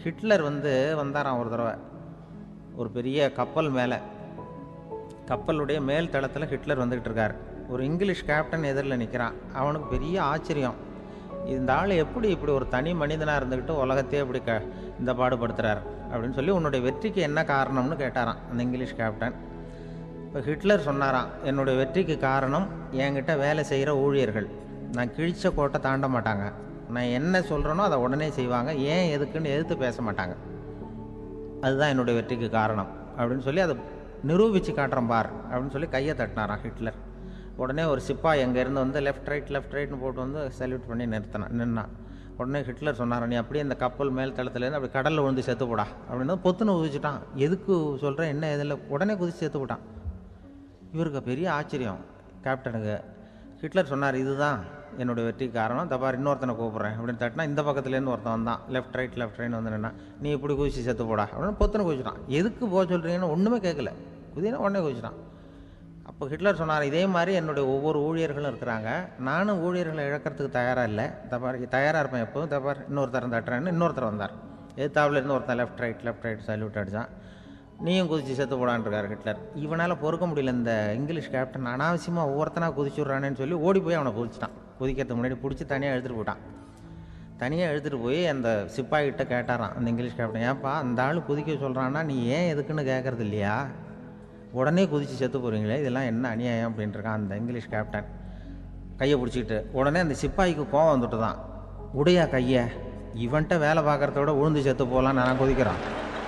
Hitler வந்து வந்தாராம் ஒரு தடவை ஒரு பெரிய கப்பல் மேலே கப்பலுடைய மேல் தளத்தில் ஹிட்லர் வந்துக்கிட்டு இருக்கார் ஒரு இங்கிலீஷ் கேப்டன் எதிரில் நிற்கிறான் அவனுக்கு பெரிய ஆச்சரியம் இந்த ஆள் எப்படி இப்படி ஒரு தனி மனிதனாக இருந்துக்கிட்டு உலகத்தையே இப்படி க இந்த பாடுபடுத்துகிறார் அப்படின்னு சொல்லி உன்னுடைய வெற்றிக்கு என்ன காரணம்னு கேட்டாராம் அந்த இங்கிலீஷ் கேப்டன் இப்போ ஹிட்லர் சொன்னாராம் என்னுடைய வெற்றிக்கு காரணம் என்கிட்ட வேலை செய்கிற ஊழியர்கள் நான் கிழிச்ச கோட்டை தாண்ட மாட்டாங்க நான் என்ன சொல்கிறேனோ அதை உடனே செய்வாங்க ஏன் எதுக்குன்னு எதிர்த்து பேச மாட்டாங்க அதுதான் என்னுடைய வெற்றிக்கு காரணம் அப்படின்னு சொல்லி அதை நிரூபித்து காட்டுறேன் பார் அப்படின்னு சொல்லி கையை தட்டினாராம் ஹிட்லர் உடனே ஒரு சிப்பாய் இருந்து வந்து லெஃப்ட் ரைட் லெஃப்ட் ரைட்னு போட்டு வந்து சல்யூட் பண்ணி நிறுத்தினான் நின்னான் உடனே ஹிட்லர் சொன்னார் நீ அப்படியே இந்த கப்பல் மேல் தளத்துலேருந்து அப்படி கடலில் விழுந்து செத்து போடா அப்படின்னு பொத்துன்னு குதிச்சுட்டான் எதுக்கு சொல்கிறேன் என்ன இதில் உடனே குதிச்சு செத்து போட்டான் இவருக்கு பெரிய ஆச்சரியம் கேப்டனுக்கு ஹிட்லர் சொன்னார் இதுதான் என்னுடைய வெற்றிக்கு காரணம் தப்பார் இன்னொருத்தனை கூப்பிட்றேன் அப்படின்னு தட்டினா இந்த பக்கத்துலேருந்து ஒருத்தன் வந்தான் லெஃப்ட் ரைட் லெஃப்ட் ரைட் வந்து நின்னா நீ இப்படி குதிச்சு செத்து போடா அப்படின்னு பொத்துன்னு குதிச்சிட்டான் எதுக்கு போக சொல்கிறீங்கன்னு ஒன்றுமே கேட்கல குதினா உடனே குதிச்சிட்டான் அப்போ ஹிட்லர் சொன்னார் இதே மாதிரி என்னுடைய ஒவ்வொரு ஊழியர்களும் இருக்கிறாங்க நானும் ஊழியர்களை இழக்கிறதுக்கு தயாராக இல்லை தப்பார் தயாராக இருப்பேன் எப்போதும் தப்பார் இன்னொருத்தர் தட்டுறேன்னு இன்னொருத்தர் வந்தார் எதிர்த்தாப்புல இருந்து ஒருத்தன் left right left right salute அடித்தான் நீயும் குதிச்சு செத்து போடான்ருக்கார் ஹிட்லர் இவனால் பொறுக்க முடியல இந்த இங்கிலீஷ் கேப்டன் அனாவசியமாக ஒவ்வொருத்தனாக குதிச்சுட்றானேன்னு சொல்லி ஓடி போய் அவனை குதிச்சிட்டான் குதிக்கிறதுக்கு முன்னாடி பிடிச்சி தனியாக எடுத்துகிட்டு போட்டான் தனியாக எடுத்துகிட்டு போய் அந்த சிப்பாய்கிட்ட கேட்டாராம் அந்த இங்கிலீஷ் கேப்டன் ஏன்ப்பா அந்த ஆள் குதிக்க சொல்கிறான்னா நீ ஏன் எதுக்குன்னு கேட்கறது இல்லையா உடனே குதிச்சு செத்து போகிறீங்களே இதெல்லாம் என்ன அநியாயம் அப்படின்ட்டு இருக்கான் அந்த இங்கிலீஷ் கேப்டன் கையை பிடிச்சிக்கிட்டு உடனே அந்த சிப்பாய்க்கு கோவம் வந்துட்டு தான் உடையா கையை இவன்கிட்ட வேலை பார்க்குறத விட உழுந்து செத்து போகலான்னு நான் குதிக்கிறான்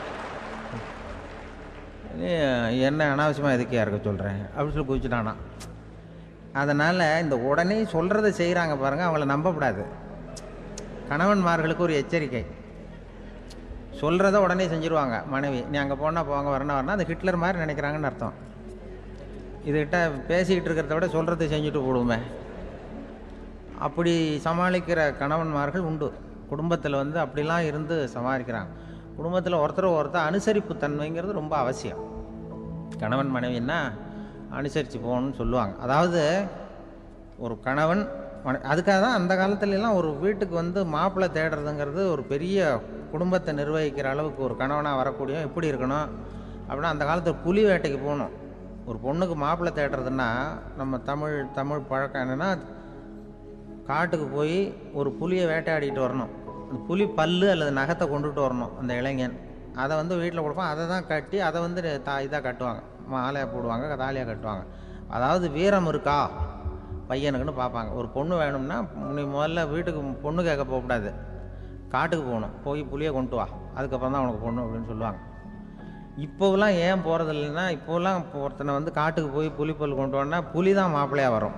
நீ என்ன அனாவசியமாக எதுக்கே இருக்க சொல்கிறேன் அப்படின்னு சொல்லி குதிச்சுட்டானா அதனால் இந்த உடனே சொல்கிறத செய்கிறாங்க பாருங்கள் அவங்கள நம்பக்கூடாது கணவன்மார்களுக்கு ஒரு எச்சரிக்கை சொல்கிறத உடனே செஞ்சுருவாங்க மனைவி நீ அங்கே போனால் போங்க வரணும் வரணும் அது ஹிட்லர் மாதிரி நினைக்கிறாங்கன்னு அர்த்தம் இதுகிட்ட பேசிக்கிட்டு இருக்கிறத விட சொல்கிறத செஞ்சுட்டு போடுவோமே அப்படி சமாளிக்கிற கணவன்மார்கள் உண்டு குடும்பத்தில் வந்து அப்படிலாம் இருந்து சமாளிக்கிறாங்க குடும்பத்தில் ஒருத்தர் ஒருத்தர் அனுசரிப்பு தன்மைங்கிறது ரொம்ப அவசியம் கணவன் மனைவின்னா அனுசரித்து போகணும்னு சொல்லுவாங்க அதாவது ஒரு கணவன் மனை- அதுக்காக தான் அந்த காலத்துல எல்லாம் ஒரு வீட்டுக்கு வந்து மாப்பிள்ளை தேடுறதுங்கிறது ஒரு பெரிய குடும்பத்தை நிர்வகிக்கிற அளவுக்கு ஒரு கணவனாக வரக்கூடிய எப்படி இருக்கணும் அப்படின்னா அந்த காலத்தில் புலி வேட்டைக்கு போகணும் ஒரு பொண்ணுக்கு மாப்பிள்ளை தேடுறதுன்னா நம்ம தமிழ் தமிழ் பழக்கம் என்னென்னா காட்டுக்கு போய் ஒரு புலியை வேட்டையாடிட்டு வரணும் அந்த புலி பல்லு அல்லது நகத்தை கொண்டுட்டு வரணும் அந்த இளைஞன் அதை வந்து வீட்டில் கொடுப்பான் அதை தான் கட்டி அதை வந்து தா இதாக கட்டுவாங்க மாலையாக போடுவாங்க தாலியாக கட்டுவாங்க அதாவது வீரம் இருக்கா பையனுக்குன்னு பார்ப்பாங்க ஒரு பொண்ணு வேணும்னா நீ முதல்ல வீட்டுக்கு பொண்ணு கேட்க போகக்கூடாது காட்டுக்கு போகணும் போய் புளியை கொண்டு வா அதுக்கப்புறம் தான் உனக்கு பொண்ணு அப்படின்னு சொல்லுவாங்க இப்போவெல்லாம் ஏன் போகிறது இல்லைன்னா இப்போவெல்லாம் ஒருத்தனை வந்து காட்டுக்கு போய் புலிப்பல் கொண்டு வரனா புலி தான் மாப்பிள்ளையாக வரும்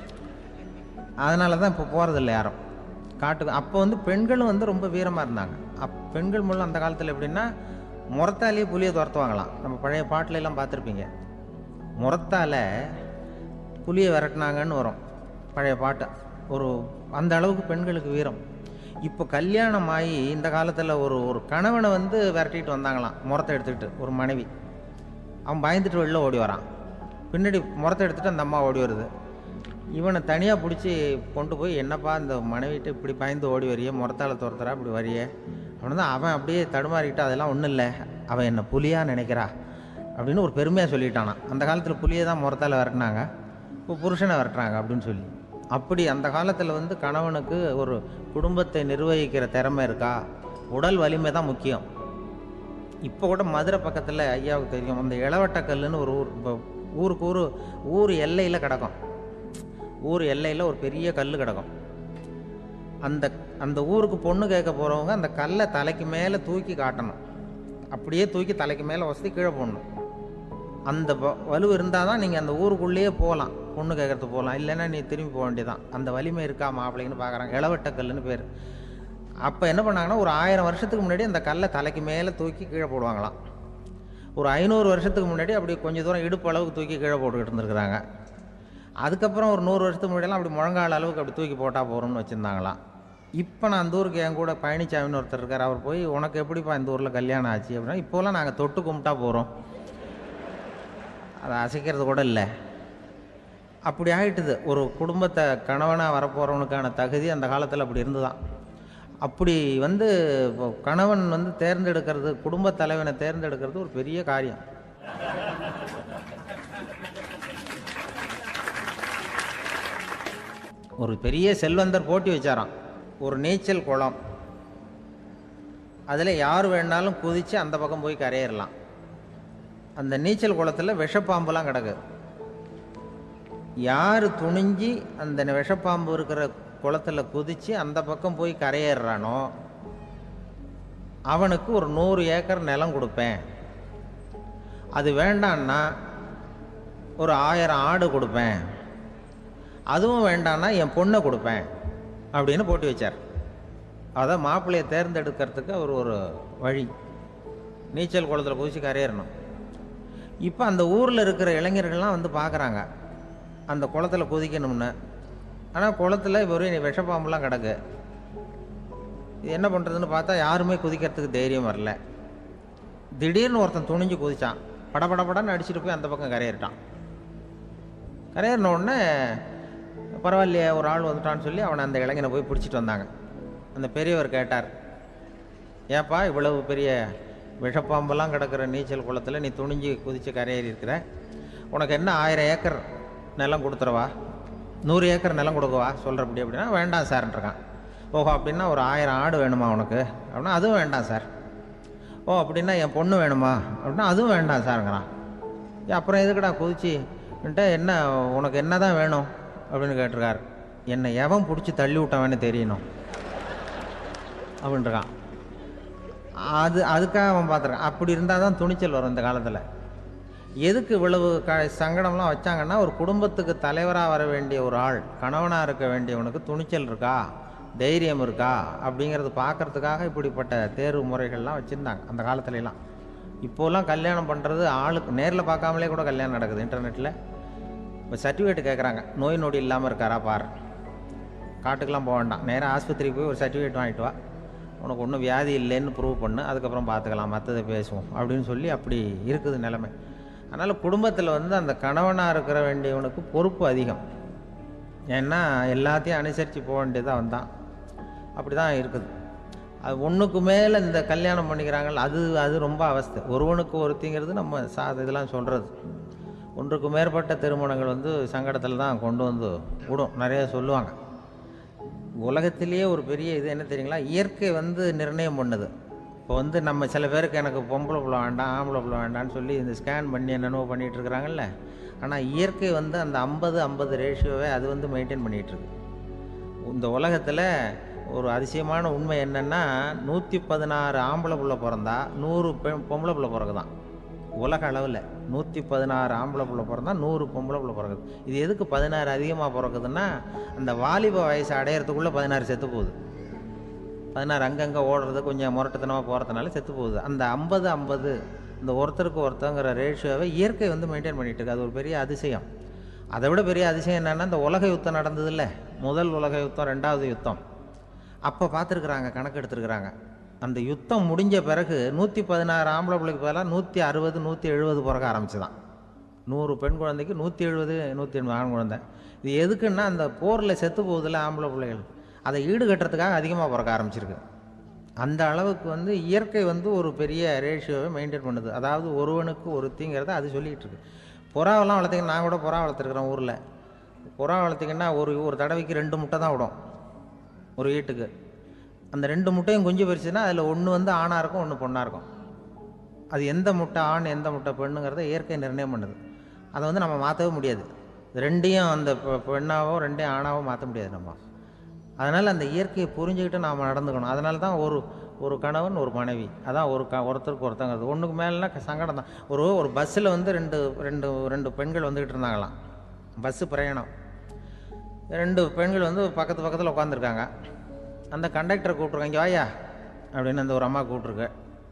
அதனால தான் இப்போ போகிறதில்ல யாரும் காட்டுக்கு அப்போ வந்து பெண்களும் வந்து ரொம்ப வீரமாக இருந்தாங்க அப் பெண்கள் மூலம் அந்த காலத்தில் எப்படின்னா முறத்தாலேயே புலியை துரத்துவாங்களாம் நம்ம பழைய பாட்டுல எல்லாம் பார்த்துருப்பீங்க முறத்தால புலியை விரட்டினாங்கன்னு வரும் பழைய பாட்டு ஒரு அந்த அளவுக்கு பெண்களுக்கு வீரம் இப்போ கல்யாணம் ஆகி இந்த காலத்தில் ஒரு ஒரு கணவனை வந்து விரட்டிட்டு வந்தாங்களாம் முறத்தை எடுத்துக்கிட்டு ஒரு மனைவி அவன் பயந்துட்டு வெளில ஓடி வரான் பின்னாடி முறத்தை எடுத்துட்டு அந்த அம்மா ஓடி வருது இவனை தனியாக பிடிச்சி கொண்டு போய் என்னப்பா இந்த மனைவிட்டு இப்படி பயந்து ஓடி வரியே முறத்தால துரத்துறா இப்படி வரியே அவனை தான் அவன் அப்படியே தடுமாறிக்கிட்டு அதெல்லாம் ஒன்றும் இல்லை அவன் என்ன புலியாக நினைக்கிறா அப்படின்னு ஒரு பெருமையாக சொல்லிட்டானான் அந்த காலத்தில் புலியை தான் முறத்தால விரட்டினாங்க இப்போ புருஷனை விரட்டுறாங்க அப்படின்னு சொல்லி அப்படி அந்த காலத்தில் வந்து கணவனுக்கு ஒரு குடும்பத்தை நிர்வகிக்கிற திறமை இருக்கா உடல் வலிமை தான் முக்கியம் இப்போ கூட மதுரை பக்கத்தில் ஐயாவுக்கு தெரியும் அந்த இளவட்டக்கல்லுன்னு ஒரு ஊர் இப்போ ஊருக்கு ஊர் ஊர் எல்லையில் கிடக்கும் ஊர் எல்லையில் ஒரு பெரிய கல் கிடக்கும் அந்த அந்த ஊருக்கு பொண்ணு கேட்க போகிறவங்க அந்த கல்லை தலைக்கு மேலே தூக்கி காட்டணும் அப்படியே தூக்கி தலைக்கு மேலே வசதி கீழே போடணும் அந்த வ- வலு இருந்தால் தான் நீங்கள் அந்த ஊருக்குள்ளேயே போகலாம் பொண்ணு கேட்கறதுக்கு போகலாம் இல்லைன்னா நீ திரும்பி போக வேண்டியதான் அந்த வலிமை இருக்கா மாப்பிள்ளைன்னு பார்க்குறாங்க இளவட்டக்கல்லுன்னு பேர் அப்போ என்ன பண்ணாங்கன்னா ஒரு ஆயிரம் வருஷத்துக்கு முன்னாடி அந்த கல்லை தலைக்கு மேலே தூக்கி கீழே போடுவாங்களாம் ஒரு ஐநூறு வருஷத்துக்கு முன்னாடி அப்படி கொஞ்சம் தூரம் இடுப்பு அளவுக்கு தூக்கி கீழே போட்டுக்கிட்டு இருந்திருக்கிறாங்க அதுக்கப்புறம் ஒரு நூறு வருஷத்துக்கு முன்னாடியெல்லாம் அப்படி முழங்கால் அளவுக்கு அப்படி தூக்கி போட்டால் போகிறோம்னு வச்சுருந்தாங்களாம் இப்போ நான் அந்த ஊருக்கு என் கூட பழனிசாமின்னு ஒருத்தர் இருக்கார் அவர் போய் உனக்கு எப்படிப்பா இந்த ஊரில் கல்யாணம் ஆச்சு அப்படின்னா இப்போலாம் நாங்கள் தொட்டு கும்பிட்டா போகிறோம் அதை அசைக்கிறது கூட இல்லை அப்படி ஆயிட்டுது ஒரு குடும்பத்தை கணவனாக வரப்போகிறவனுக்கான தகுதி அந்த காலத்தில் அப்படி இருந்துதான் அப்படி வந்து இப்போ கணவன் வந்து தேர்ந்தெடுக்கிறது குடும்ப தலைவனை தேர்ந்தெடுக்கிறது ஒரு பெரிய காரியம் ஒரு பெரிய செல்வந்தர் போட்டி வச்சாராம் ஒரு நீச்சல் குளம் அதில் யார் வேணாலும் குதித்து அந்த பக்கம் போய் கரையேறலாம் அந்த நீச்சல் குளத்தில் விஷப்பாம்புலாம் கிடக்கு யார் துணிஞ்சு அந்த விஷப்பாம்பு இருக்கிற குளத்தில் குதித்து அந்த பக்கம் போய் கரையேறுறானோ அவனுக்கு ஒரு நூறு ஏக்கர் நிலம் கொடுப்பேன் அது வேண்டான்னா ஒரு ஆயிரம் ஆடு கொடுப்பேன் அதுவும் வேண்டான்னா என் பொண்ணை கொடுப்பேன் அப்படின்னு போட்டி வச்சார் அதான் மாப்பிள்ளையை தேர்ந்தெடுக்கிறதுக்கு அவர் ஒரு வழி நீச்சல் குளத்தில் குதிச்சு கரையேறணும் இப்போ அந்த ஊரில் இருக்கிற இளைஞர்கள்லாம் வந்து பார்க்குறாங்க அந்த குளத்தில் குதிக்கணும்னு ஆனால் குளத்தில் வெறும் விஷப்பாம்புலாம் கிடக்கு இது என்ன பண்ணுறதுன்னு பார்த்தா யாருமே குதிக்கிறதுக்கு தைரியம் வரல திடீர்னு ஒருத்தன் துணிஞ்சு குதிச்சான் படபடபடன்னு அடிச்சுட்டு போய் அந்த பக்கம் கரையேறிட்டான் கரையேறின உடனே பரவாயில்லையே ஒரு ஆள் வந்துட்டான்னு சொல்லி அவனை அந்த இளைஞனை போய் பிடிச்சிட்டு வந்தாங்க அந்த பெரியவர் கேட்டார் ஏப்பா இவ்வளவு பெரிய விஷப்பாம்பெல்லாம் கிடக்கிற நீச்சல் குளத்தில் நீ துணிஞ்சு குதித்து கரையேறி இருக்கிற உனக்கு என்ன ஆயிரம் ஏக்கர் நிலம் கொடுத்துறவா நூறு ஏக்கர் நிலம் கொடுக்கவா சொல்கிறப்படி அப்படின்னா வேண்டாம் சார்ன்றான் ஓஹோ அப்படின்னா ஒரு ஆயிரம் ஆடு வேணுமா உனக்கு அப்படின்னா அதுவும் வேண்டாம் சார் ஓ அப்படின்னா என் பொண்ணு வேணுமா அப்படின்னா அதுவும் வேண்டாம் சாருங்கிறான் ஏன் அப்புறம் எதுக்குடா குதிச்சு என்ன உனக்கு என்ன தான் வேணும் அப்படின்னு கேட்டிருக்கார் என்னை எவன் பிடிச்சி தள்ளி விட்டவன்னு தெரியணும் அப்படின்றான் அது அதுக்காக அவன் பார்த்துருக்கான் அப்படி இருந்தால் தான் துணிச்சல் வரும் இந்த காலத்தில் எதுக்கு இவ்வளவு க சங்கடம்லாம் வச்சாங்கன்னா ஒரு குடும்பத்துக்கு தலைவராக வர வேண்டிய ஒரு ஆள் கணவனாக இருக்க வேண்டியவனுக்கு துணிச்சல் இருக்கா தைரியம் இருக்கா அப்படிங்கிறது பார்க்கறதுக்காக இப்படிப்பட்ட தேர்வு முறைகள்லாம் வச்சுருந்தாங்க அந்த காலத்துலலாம் இப்போலாம் கல்யாணம் பண்ணுறது ஆளுக்கு நேரில் பார்க்காமலே கூட கல்யாணம் நடக்குது இன்டர்நெட்டில் இப்போ சர்டிஃபிகேட் கேட்குறாங்க நோய் நொடி இல்லாமல் இருக்காரா பார் காட்டுக்கெலாம் போக வேண்டாம் நேராக ஆஸ்பத்திரிக்கு போய் ஒரு சர்டிஃபிகேட் வாங்கிட்டு வா உனக்கு ஒன்றும் வியாதி இல்லைன்னு ப்ரூவ் பண்ணு அதுக்கப்புறம் பார்த்துக்கலாம் மற்றதை பேசுவோம் அப்படின்னு சொல்லி அப்படி இருக்குது நிலைமை அதனால் குடும்பத்தில் வந்து அந்த கணவனாக இருக்கிற வேண்டியவனுக்கு பொறுப்பு அதிகம் ஏன்னா எல்லாத்தையும் அனுசரித்து போக வேண்டியதாக வந்தான் அப்படி தான் இருக்குது அது ஒன்றுக்கு மேலே இந்த கல்யாணம் பண்ணிக்கிறாங்கல்ல அது அது ரொம்ப அவஸ்தை ஒருவனுக்கு ஒருத்திங்கிறது நம்ம சா இதெல்லாம் சொல்கிறது ஒன்றுக்கு மேற்பட்ட திருமணங்கள் வந்து சங்கடத்தில் தான் கொண்டு வந்து விடும் நிறைய சொல்லுவாங்க உலகத்திலேயே ஒரு பெரிய இது என்ன தெரியுங்களா இயற்கை வந்து நிர்ணயம் பண்ணுது இப்போ வந்து நம்ம சில பேருக்கு எனக்கு பொம்பளை பிள்ளை வேண்டாம் ஆம்பளை பிள்ளை வேண்டாம்னு சொல்லி இந்த ஸ்கேன் பண்ணி என்னென்னவோ பண்ணிகிட்டு இருக்கிறாங்கல்ல ஆனால் இயற்கை வந்து அந்த ஐம்பது ஐம்பது ரேஷியோவை அது வந்து மெயின்டைன் பண்ணிகிட்ருக்கு இந்த உலகத்தில் ஒரு அதிசயமான உண்மை என்னென்னா நூற்றி பதினாறு ஆம்பளை பிள்ளை பிறந்தா நூறு பெண் பொம்பளை பிள்ளை பிறகுதான் உலக அளவில் நூற்றி பதினாறு ஆம்பளை பிள்ளை பிறந்தா நூறு பொம்பளை பிள்ளை பிறகுது இது எதுக்கு பதினாறு அதிகமாக பிறக்குதுன்னா அந்த வாலிப வயசு அடையிறதுக்குள்ளே பதினாறு செத்து போகுது பதினாறு அங்கங்கே ஓடுறது கொஞ்சம் முரட்டுத்தனமாக போகிறதுனால செத்து போகுது அந்த ஐம்பது ஐம்பது இந்த ஒருத்தருக்கு ஒருத்தங்கிற ரேஷியோவை இயற்கை வந்து மெயின்டைன் பண்ணிட்டு இருக்கு அது ஒரு பெரிய அதிசயம் அதை விட பெரிய அதிசயம் என்னென்னா இந்த உலக யுத்தம் நடந்ததில்ல முதல் உலக யுத்தம் ரெண்டாவது யுத்தம் அப்போ பார்த்துருக்குறாங்க கணக்கு எடுத்துருக்குறாங்க அந்த யுத்தம் முடிஞ்ச பிறகு நூற்றி பதினாறு ஆம்பளை பிள்ளைக்கு பதிலாக நூற்றி அறுபது நூற்றி எழுபது பிறக்க ஆரம்பிச்சுதான் நூறு பெண் குழந்தைக்கு நூற்றி எழுபது நூற்றி எண்பது ஆண் குழந்தை இது எதுக்குன்னா அந்த போரில் செத்து போகுதுல ஆம்பளை பிள்ளைகள் அதை ஈடுகட்டுறதுக்காக அதிகமாக பிறக்க ஆரம்பிச்சிருக்கு அந்த அளவுக்கு வந்து இயற்கை வந்து ஒரு பெரிய ரேஷியோவை மெயின்டைன் பண்ணுது அதாவது ஒருவனுக்கு ஒருத்திங்கிறத அது சொல்லிகிட்டு இருக்கு புறாவெல்லாம் வளர்த்திங்கன்னா நான் கூட புறா வளர்த்துருக்குறேன் ஊரில் புறா வளர்த்திங்கன்னா ஒரு ஒரு தடவைக்கு ரெண்டு முட்டை தான் விடும் ஒரு வீட்டுக்கு அந்த ரெண்டு முட்டையும் குஞ்சு பறிச்சுன்னா அதில் ஒன்று வந்து ஆணாக இருக்கும் ஒன்று பொண்ணாக இருக்கும் அது எந்த முட்டை ஆண் எந்த முட்டை பெண்ணுங்கிறத இயற்கை நிர்ணயம் பண்ணுது அதை வந்து நம்ம மாற்றவே முடியாது ரெண்டையும் அந்த பெ- பெண்ணாவோ ரெண்டையும் ஆணாவோ மாற்ற முடியாது நம்ம அதனால் அந்த இயற்கையை புரிஞ்சுக்கிட்டு நாம் நடந்துக்கணும் அதனால தான் ஒரு ஒரு கணவன் ஒரு மனைவி அதான் ஒரு க ஒருத்தருக்கு ஒருத்தங்கிறது ஒன்றுக்கு மேலேனா சங்கடம் தான் ஒரு ஒரு பஸ்ஸில் வந்து ரெண்டு ரெண்டு ரெண்டு பெண்கள் வந்துக்கிட்டு இருந்தாங்களாம் பஸ்ஸு பிரயாணம் ரெண்டு பெண்கள் வந்து பக்கத்து பக்கத்தில் உட்காந்துருக்காங்க அந்த கண்டக்டரை கூப்பிட்ருக்காங்க இங்கே வாயா அப்படின்னு அந்த ஒரு அம்மா கூப்பிட்ருக்கு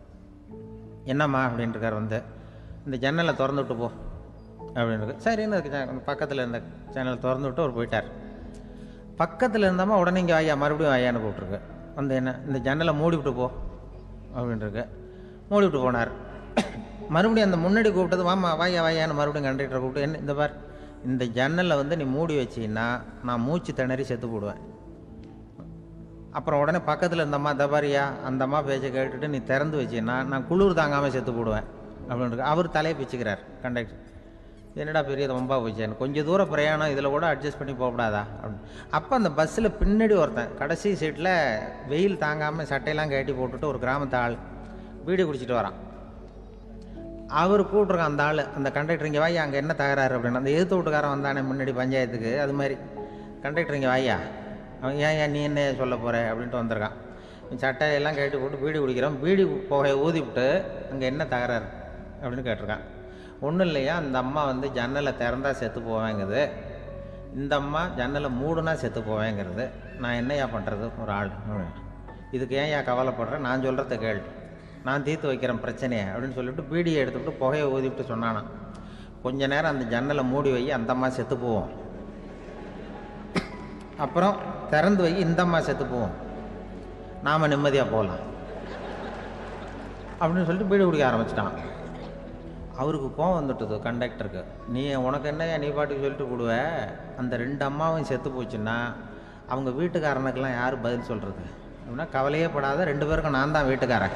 என்னம்மா அப்படின்ட்டுருக்கார் வந்து இந்த ஜன்னலை திறந்து விட்டு போ அப்படின்னு சரின்னு அதுக்கு ஜ- பக்கத்தில் இருந்த ஜன்னலை திறந்து விட்டு அவர் போயிட்டார் பக்கத்தில் இருந்தம்மா உடனே இங்கே வாயா மறுபடியும் வாயான்னு கூப்பிட்ருக்கு வந்து என்ன இந்த ஜன்னலை மூடி விட்டு போ அப்படின்ட்டுருக்கு மூடி விட்டு போனார் மறுபடியும் அந்த முன்னாடி கூப்பிட்டது வாமா வாயா வாயான்னு மறுபடியும் கண்டக்டரை கூப்பிட்டு என்ன இந்த பார் இந்த ஜன்னலை வந்து நீ மூடி வச்சீன்னா நான் மூச்சு திணறி செத்து போடுவேன் அப்புறம் உடனே பக்கத்தில் இருந்த அம்மா தபாரியா அந்த அம்மா பேச்சை கேட்டுட்டு நீ திறந்து வச்சீன்னா நான் குளிர் தாங்காமல் செத்து போடுவேன் அப்படின்னு அவர் தலையை பிச்சுக்கிறார் கண்டக்டர் என்னடா பெரிய ரொம்ப போச்சேன் கொஞ்சம் தூரம் பிரயாணம் இதில் கூட அட்ஜஸ்ட் பண்ணி போகக்கூடாதா அப்படின்னு அப்போ அந்த பஸ்ஸில் பின்னாடி ஒருத்தன் கடைசி சீட்டில் வெயில் தாங்காமல் சட்டையெல்லாம் கட்டி போட்டுட்டு ஒரு கிராமத்து ஆள் பீடி குடிச்சிட்டு வரான் அவர் கூப்பிட்ருக்கான் அந்த ஆள் அந்த கண்டக்டர் இங்கே வாயா அங்கே என்ன தகராறு அப்படின்னு அந்த எதிர்த்து வீட்டுக்காரன் வந்தானே முன்னாடி பஞ்சாயத்துக்கு அது மாதிரி கண்டக்டர் இங்கே வாயா அவன் ஏன் ஏன் நீ என்ன சொல்ல போகிற அப்படின்ட்டு வந்திருக்கான் இவன் சட்டையெல்லாம் கட்டி போட்டு பீடி குடிக்கிறான் பீடி புகையை ஊதி விட்டு அங்கே என்ன தகராறு அப்படின்னு கேட்டிருக்கான் ஒன்றும் இல்லையா அந்த அம்மா வந்து ஜன்னலை திறந்தா செத்து போவேங்குது இந்த அம்மா ஜன்னலை மூடுனா செத்து போவேங்கிறது நான் என்னையா பண்ணுறது ஒரு ஆள் இதுக்கு ஏன் ஏன் கவலைப்படுறேன் நான் சொல்கிறத கேள் நான் தீர்த்து வைக்கிறேன் பிரச்சனையை அப்படின்னு சொல்லிட்டு பீடியை எடுத்துவிட்டு புகையை ஊதிவிட்டு சொன்னானான் கொஞ்ச நேரம் அந்த ஜன்னலை மூடி வை அந்த அம்மா செத்து போவோம் அப்புறம் திறந்து வை இந்த அம்மா செத்து போவோம் நாம் நிம்மதியாக போகலாம் அப்படின்னு சொல்லிட்டு பீடி குடிக்க ஆரம்பிச்சிட்டான் அவருக்கு கோவம் வந்துட்டுது கண்டக்டருக்கு நீ உனக்கு என்ன நீ பாட்டுக்கு சொல்லிட்டு போடுவ அந்த ரெண்டு அம்மாவும் செத்து போச்சுன்னா அவங்க வீட்டுக்காரனுக்கெல்லாம் யார் பதில் சொல்கிறது அப்படின்னா கவலையே படாத ரெண்டு பேருக்கும் நான் தான் வீட்டுக்காரன்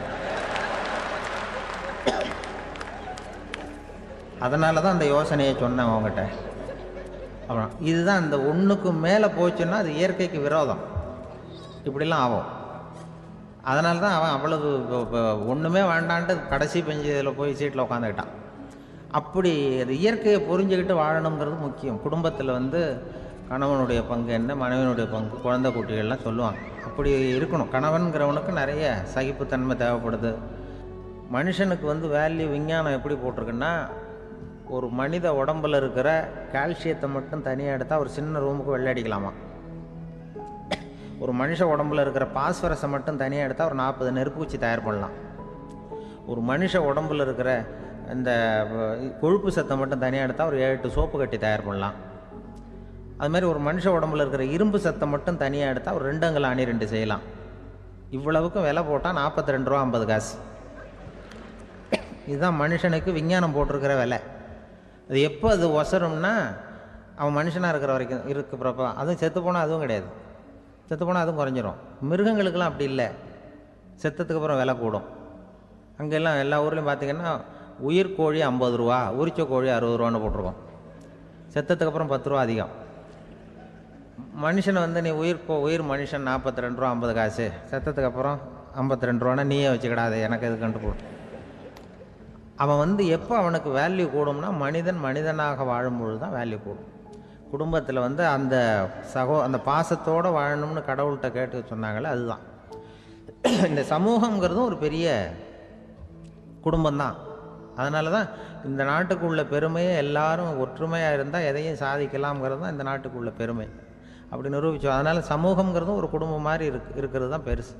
அதனால தான் அந்த யோசனையை சொன்னேன் அவங்ககிட்ட அப்புறம் இதுதான் இந்த ஒன்றுக்கு மேலே போச்சுன்னா அது இயற்கைக்கு விரோதம் இப்படிலாம் ஆகும் அதனால தான் அவன் அவ்வளவு ஒன்றுமே வேண்டான்ட்டு கடைசி பெஞ்சு இதில் போய் சீட்டில் உட்காந்துக்கிட்டான் அப்படி அது இயற்கையை புரிஞ்சுக்கிட்டு வாழணுங்கிறது முக்கியம் குடும்பத்தில் வந்து கணவனுடைய பங்கு என்ன மனைவனுடைய பங்கு குழந்தை குட்டிகள்லாம் சொல்லுவாங்க அப்படி இருக்கணும் கணவன்கிறவனுக்கு நிறைய சகிப்புத்தன்மை தேவைப்படுது மனுஷனுக்கு வந்து வேல்யூ விஞ்ஞானம் எப்படி போட்டிருக்குன்னா ஒரு மனித உடம்புல இருக்கிற கால்சியத்தை மட்டும் தனியாக எடுத்தால் ஒரு சின்ன ரூமுக்கு வெள்ளை அடிக்கலாமா ஒரு மனுஷ உடம்புல இருக்கிற பாஸ்பரஸை மட்டும் தனியாக எடுத்தால் ஒரு நாற்பது நெருப்பூச்சி தயார் பண்ணலாம் ஒரு மனுஷ உடம்புல இருக்கிற இந்த கொழுப்பு சத்தை மட்டும் தனியாக எடுத்தால் ஒரு ஏழு எட்டு சோப்பு கட்டி தயார் பண்ணலாம் அது மாதிரி ஒரு மனுஷ உடம்புல இருக்கிற இரும்பு சத்தை மட்டும் தனியாக எடுத்தால் ஒரு ரெண்டு அங்கல் அணி ரெண்டு செய்யலாம் இவ்வளவுக்கும் விலை போட்டால் நாற்பத்தி ரெண்டு ரூபா ஐம்பது காசு இதுதான் மனுஷனுக்கு விஞ்ஞானம் போட்டிருக்கிற விலை அது எப்போ அது ஒசரும்னா அவன் மனுஷனாக இருக்கிற வரைக்கும் இருக்கிறப்ப அதுவும் செத்து போனால் அதுவும் கிடையாது செத்து போனால் அதுவும் குறைஞ்சிரும் மிருகங்களுக்கெல்லாம் அப்படி இல்லை செத்ததுக்கு அப்புறம் விலை கூடும் அங்கெல்லாம் எல்லா ஊர்லேயும் பார்த்தீங்கன்னா உயிர் கோழி ஐம்பது ரூபா உரிச்ச கோழி அறுபது ரூபான்னு போட்டிருக்கோம் செத்ததுக்கு அப்புறம் பத்து ரூபா அதிகம் மனுஷன் வந்து நீ உயிர் கோ உயிர் மனுஷன் நாற்பத்தி ரெண்டு ரூபா ஐம்பது காசு செத்ததுக்கு அப்புறம் ஐம்பத்தி ரெண்டு ரூபானா நீயே வச்சுக்கிடாது எனக்கு இது கண்டு போடு அவன் வந்து எப்போ அவனுக்கு வேல்யூ கூடும்னா மனிதன் மனிதனாக வாழும்பொழுது தான் வேல்யூ கூடும் குடும்பத்தில் வந்து அந்த சகோ அந்த பாசத்தோடு வாழணும்னு கடவுள்கிட்ட கேட்டு சொன்னாங்களே அதுதான் இந்த சமூகங்கிறதும் ஒரு பெரிய குடும்பம்தான் அதனால தான் இந்த நாட்டுக்குள்ள பெருமையை எல்லாரும் ஒற்றுமையாக இருந்தால் எதையும் சாதிக்கலாம்ங்கிறது தான் இந்த நாட்டுக்குள்ள பெருமை அப்படி நிரூபித்தோம் அதனால் சமூகங்கிறதும் ஒரு குடும்பம் மாதிரி இருக்கு இருக்கிறது தான் பெருசு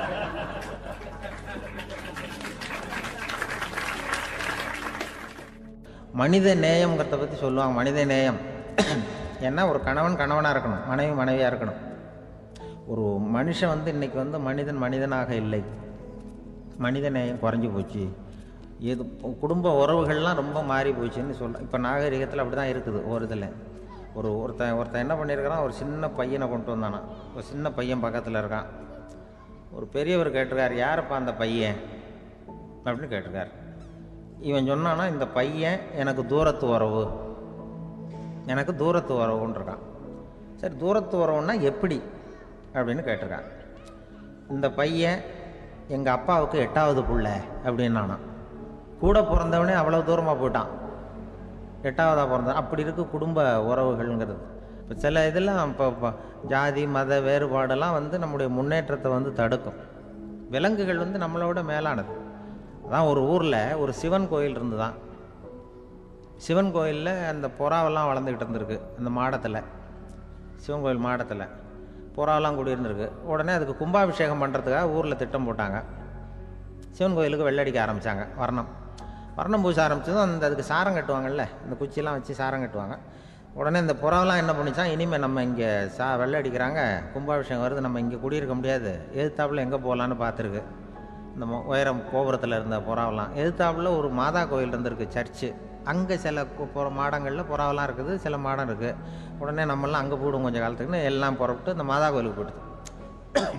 மனித நேயம்ங்கிறத பற்றி சொல்லுவாங்க மனித நேயம் ஏன்னா ஒரு கணவன் கணவனாக இருக்கணும் மனைவி மனைவியாக இருக்கணும் ஒரு மனுஷன் வந்து இன்னைக்கு வந்து மனிதன் மனிதனாக இல்லை மனித நேயம் குறைஞ்சி போச்சு எது குடும்ப உறவுகள்லாம் ரொம்ப மாறி போச்சுன்னு சொல்ல இப்போ நாகரிகத்தில் அப்படி தான் இருக்குது ஒரு இதில் ஒரு ஒருத்தன் ஒருத்தன் என்ன பண்ணியிருக்கிறான் ஒரு சின்ன பையனை கொண்டு வந்தானா ஒரு சின்ன பையன் பக்கத்தில் இருக்கான் ஒரு பெரியவர் கேட்டிருக்கார் யாரப்பா அந்த பையன் அப்படின்னு கேட்டிருக்கார் இவன் சொன்னான்னா இந்த பையன் எனக்கு தூரத்து உறவு எனக்கு தூரத்து உறவுன்னு இருக்கான் சரி தூரத்து உறவுன்னா எப்படி அப்படின்னு கேட்டிருக்கான் இந்த பையன் எங்கள் அப்பாவுக்கு எட்டாவது புள்ள அப்படின்னு கூட பிறந்தவனே அவ்வளோ தூரமாக போயிட்டான் எட்டாவதாக பிறந்தான் அப்படி இருக்கு குடும்ப உறவுகள்ங்கிறது இப்போ சில இதெல்லாம் இப்போ இப்போ ஜாதி மத வேறுபாடெல்லாம் வந்து நம்முடைய முன்னேற்றத்தை வந்து தடுக்கும் விலங்குகள் வந்து நம்மளோட மேலானது அதான் ஒரு ஊரில் ஒரு சிவன் கோயில் இருந்து தான் சிவன் கோயிலில் அந்த புறாவெல்லாம் வளர்ந்துக்கிட்டு இருந்திருக்கு அந்த மாடத்தில் சிவன் கோயில் மாடத்தில் புறாவெல்லாம் குடியிருந்திருக்கு உடனே அதுக்கு கும்பாபிஷேகம் பண்ணுறதுக்காக ஊரில் திட்டம் போட்டாங்க சிவன் கோயிலுக்கு வெள்ளடிக்க ஆரம்பித்தாங்க வர்ணம் வர்ணம் பூச ஆரம்பித்ததும் அந்த அதுக்கு சாரம் கட்டுவாங்கல்ல இந்த குச்சியெல்லாம் வச்சு சாரம் கட்டுவாங்க உடனே இந்த புறாவெல்லாம் என்ன பண்ணிச்சான் இனிமேல் நம்ம இங்கே சா வெள்ளை அடிக்கிறாங்க கும்பாபிஷேகம் வருது நம்ம இங்கே குடியிருக்க முடியாது எதிர்த்தாப்புல எங்கே போகலான்னு பார்த்துருக்கு இந்த மொ- உயரம் கோபுரத்தில் இருந்த புறாவெல்லாம் எதிர்த்தாப்புல ஒரு மாதா கோயில் இருந்திருக்கு சர்ச்சு அங்கே சில கு- புற மாடங்களில் புறாவெல்லாம் இருக்குது சில மாடம் இருக்குது உடனே நம்மெல்லாம் அங்கே போடுவோம் கொஞ்சம் காலத்துக்குன்னு எல்லாம் புறப்பட்டு இந்த மாதா கோயிலுக்கு போயிடுது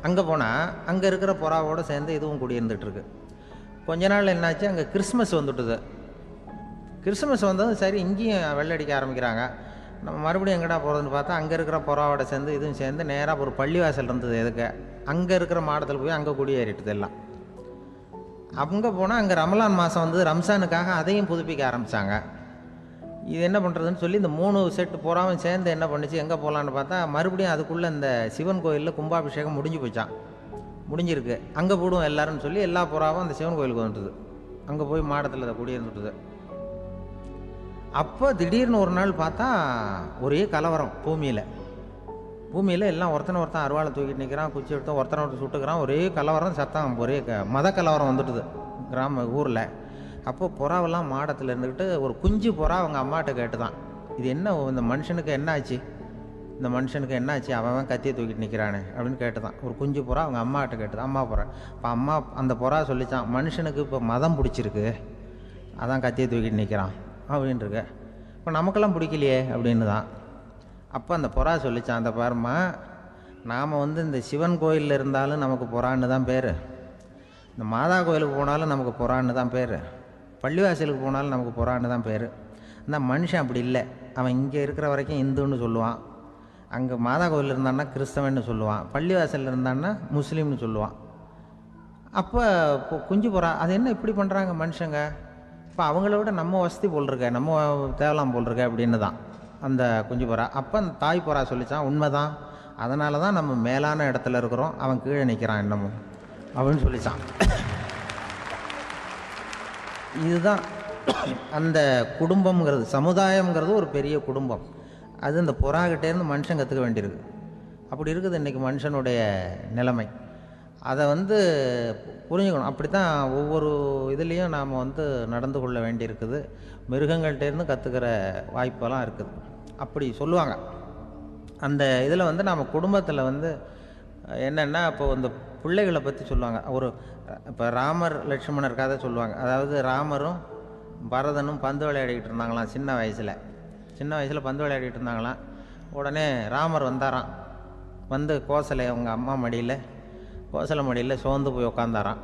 அங்கே போனால் அங்கே இருக்கிற புறாவோடு சேர்ந்து இதுவும் குடியிருந்துட்டு இருக்கு கொஞ்ச நாள் என்னாச்சு அங்கே கிறிஸ்மஸ் வந்துட்டுது கிறிஸ்மஸ் வந்ததும் சரி இங்கேயும் வெள்ளடிக்க ஆரம்பிக்கிறாங்க நம்ம மறுபடியும் எங்கடா போகிறதுன்னு பார்த்தா அங்கே இருக்கிற புறாவோட சேர்ந்து இதுவும் சேர்ந்து நேராக ஒரு பள்ளிவாசல் இருந்தது எதுக்கு அங்கே இருக்கிற மாடத்தில் போய் அங்கே குடியேறிட்டுது எல்லாம் அங்கே போனால் அங்கே ரமலான் மாதம் வந்து ரம்ஜானுக்காக அதையும் புதுப்பிக்க ஆரம்பித்தாங்க இது என்ன பண்ணுறதுன்னு சொல்லி இந்த மூணு செட்டு புறாவும் சேர்ந்து என்ன பண்ணுச்சு எங்கே போகலான்னு பார்த்தா மறுபடியும் அதுக்குள்ளே இந்த சிவன் கோயிலில் கும்பாபிஷேகம் முடிஞ்சு போச்சான் முடிஞ்சிருக்கு அங்கே போடுவோம் எல்லாருன்னு சொல்லி எல்லா புறாவும் அந்த சிவன் கோயிலுக்கு வந்துட்டுது அங்கே போய் மாடத்தில் அதை குடியிருந்துட்டுது அப்போ திடீர்னு ஒரு நாள் பார்த்தா ஒரே கலவரம் பூமியில் பூமியில் எல்லாம் ஒருத்தனை ஒருத்தன் அருவாளை தூக்கிட்டு நிற்கிறான் குச்சி எடுத்து ஒருத்தனை ஒருத்தர் சுட்டுக்கிறான் ஒரே கலவரம் சத்தம் ஒரே க மத கலவரம் வந்துட்டுது கிராம ஊரில் அப்போ புறாவெல்லாம் மாடத்தில் இருந்துக்கிட்டு ஒரு குஞ்சு புறா அவங்க அம்மாட்ட கேட்டு தான் இது என்ன இந்த மனுஷனுக்கு என்ன ஆச்சு இந்த மனுஷனுக்கு என்ன ஆச்சு அவன் அவன் கத்தியை தூக்கிட்டு நிற்கிறானே அப்படின்னு கேட்டு தான் ஒரு குஞ்சு புறா அவங்க அம்மாட்ட கேட்டு தான் அம்மா புறா இப்போ அம்மா அந்த புறா சொல்லிச்சான் மனுஷனுக்கு இப்போ மதம் பிடிச்சிருக்கு அதான் கத்தியை தூக்கிட்டு நிற்கிறான் அப்படின்ட்டுருக்கு இப்போ நமக்கெல்லாம் பிடிக்கலையே அப்படின்னு தான் அப்போ அந்த புறா சொல்லிச்சான் அந்த பாருமா நாம் வந்து இந்த சிவன் கோயிலில் இருந்தாலும் நமக்கு புறான்னு தான் பேர் இந்த மாதா கோயிலுக்கு போனாலும் நமக்கு புறான்னு தான் பேர் பள்ளிவாசலுக்கு போனாலும் நமக்கு புறான்னு தான் பேர் அந்த மனுஷன் அப்படி இல்லை அவன் இங்கே இருக்கிற வரைக்கும் இந்துன்னு சொல்லுவான் அங்கே மாதா கோயில் இருந்தான்னா கிறிஸ்தவன்னு சொல்லுவான் பள்ளிவாசலில் இருந்தான்னா முஸ்லீம்னு சொல்லுவான் அப்போ இப்போ குஞ்சு புறா அது என்ன இப்படி பண்ணுறாங்க மனுஷங்க இப்போ அவங்கள விட நம்ம வசதி போல் இருக்க நம்ம தேவலாம் போல் இருக்க அப்படின்னு தான் அந்த குஞ்சு புறா அப்போ அந்த தாய் புறா சொல்லிச்சான் உண்மைதான் அதனால தான் நம்ம மேலான இடத்துல இருக்கிறோம் அவன் கீழே நிற்கிறான் இன்னமும் அப்படின்னு சொல்லிச்சான் இதுதான் அந்த குடும்பம்ங்கிறது சமுதாயம்ங்கிறது ஒரு பெரிய குடும்பம் அது இந்த புறாகிட்டேருந்து மனுஷன் கற்றுக்க வேண்டியிருக்கு அப்படி இருக்குது இன்றைக்கி மனுஷனுடைய நிலைமை அதை வந்து புரிஞ்சுக்கணும் அப்படி தான் ஒவ்வொரு இதுலேயும் நாம் வந்து நடந்து கொள்ள வேண்டியிருக்குது மிருகங்கள்கிட்டேருந்து கற்றுக்கிற வாய்ப்பெல்லாம் இருக்குது அப்படி சொல்லுவாங்க அந்த இதில் வந்து நம்ம குடும்பத்தில் வந்து என்னென்னா இப்போ இந்த பிள்ளைகளை பற்றி சொல்லுவாங்க ஒரு இப்போ ராமர் லட்சுமணர் கதை சொல்லுவாங்க அதாவது ராமரும் பரதனும் பந்து விளையாடிக்கிட்டு இருந்தாங்களாம் சின்ன வயசில் சின்ன வயசில் பந்து விளையாடிட்டு இருந்தாங்களாம் உடனே ராமர் வந்தாராம் வந்து கோசலை அவங்க அம்மா மடியில் கோசலை மடியில் சோர்ந்து போய் உட்காந்தாராம்